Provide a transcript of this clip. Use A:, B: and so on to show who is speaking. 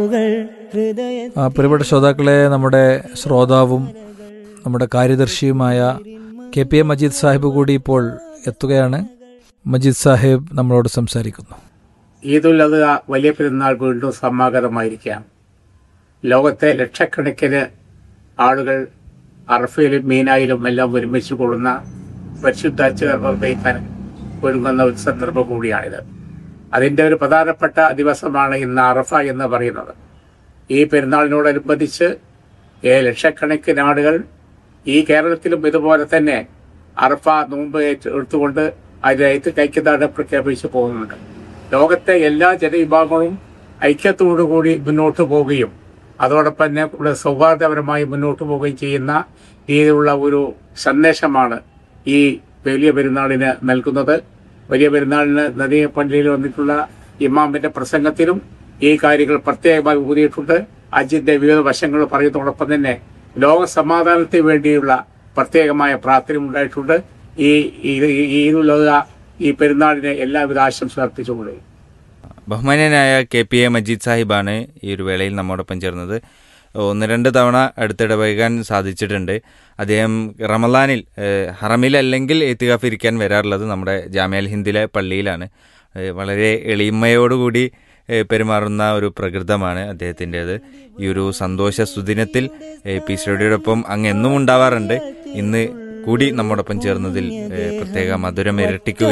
A: ആ, പ്രിയപ്പെട്ട ശ്രോതാക്കളെ നമ്മുടെ ശ്രോതാവും നമ്മുടെ കാര്യദർശിയുമായ K P A Majeed Sahib കൂടി ഇപ്പോൾ എത്തുകയാണ് മജീദ് സാഹിബ് നമ്മളോട് സംസാരിക്കുന്നു
B: ഈദുൽ അദ്ഹ വലിയ പെരുന്നാൾ വീണ്ടും സമാഗതമായിരിക്കാം ലോകത്തെ ലക്ഷക്കണക്കിന് ആളുകൾ അറഫയിലും മീനായിലും എല്ലാം ഒരുമിച്ച് കൊള്ളുന്ന പരിശുദ്ധ ചേർക്കാൻ ഒരുങ്ങുന്ന ഒരു സന്ദർഭം കൂടിയാണിത് അതിന്റെ ഒരു പ്രധാനപ്പെട്ട ദിവസമാണ് ഇന്ന് അറഫ എന്ന് പറയുന്നത് ഈ പെരുന്നാളിനോടനുബന്ധിച്ച് ഏ ലക്ഷക്കണക്കിന് ആളുകൾ ഈ കേരളത്തിലും ഇതുപോലെ തന്നെ അറഫ നോമ്പ് ഏറ്റു- എടുത്തുകൊണ്ട് അതിലേക്ക് ഐക്യദാർഢ്യ പ്രഖ്യാപിച്ചു പോകുന്നുണ്ട് ലോകത്തെ എല്ലാ ജനവിഭാഗങ്ങളും ഐക്യത്തോടുകൂടി മുന്നോട്ട് പോവുകയും അതോടൊപ്പം തന്നെ ഇവിടെ സൗഹാർദ്ദപരമായി മുന്നോട്ട് പോവുകയും ചെയ്യുന്ന രീതിയിലുള്ള ഒരു സന്ദേശമാണ് ഈ വലിയ പെരുന്നാളിന് നൽകുന്നത് വലിയ പെരുന്നാളിന് നദീ പള്ളിയിൽ വന്നിട്ടുള്ള ഇമാമിന്റെ പ്രസംഗത്തിലും ഈ കാര്യങ്ങൾ പ്രത്യേകമായി ഊതിയിട്ടുണ്ട് അജിന്റെ വിവിധ വശങ്ങൾ പറയുന്നതോടൊപ്പം തന്നെ ലോക സമാധാനത്തിന് വേണ്ടിയുള്ള പ്രത്യേകമായ പ്രാർത്ഥന ഉണ്ടായിട്ടുണ്ട് ഈ ഈ- ഈ- ഈദുൽ അദ്ഹ ഈ പെരുന്നാളിന് എല്ലാവിധ ആശംസ അർപ്പിച്ചുകൊണ്ട്
C: ബഹുമാന്യനായ കെ പി എ മജീദ് സാഹിബാണ് ഈ ഒരു വേളയിൽ നമ്മോടൊപ്പം ചേർന്നത് ഒന്ന് രണ്ട് തവണ അടുത്തിടപഴകാൻ സാധിച്ചിട്ടുണ്ട് അദ്ദേഹം റമലാനിൽ ഏഹ്, ഹറമിൽ അല്ലെങ്കിൽ എത്തികാഫ് ഇരിക്കാൻ വരാറുള്ളത് നമ്മുടെ ജാമ്യൽ ഹിന്ദിലെ പള്ളിയിലാണ് ഏഹ്, വളരെ എളിമയോടുകൂടി ഏഹ്, പെരുമാറുന്ന ഒരു പ്രകൃതമാണ് അദ്ദേഹത്തിൻ്റെത് ഈ ഒരു സന്തോഷ സുദിനത്തിൽ ഏഹ്, പി സ്റ്റഡിയോടൊപ്പം അങ്ങ് എന്നും ഉണ്ടാവാറുണ്ട് ഇന്ന് കൂടി നമ്മോടൊപ്പം ചേർന്നതിൽ ഏഹ്, പ്രത്യേക മധുരം ഇരട്ടിക്കുക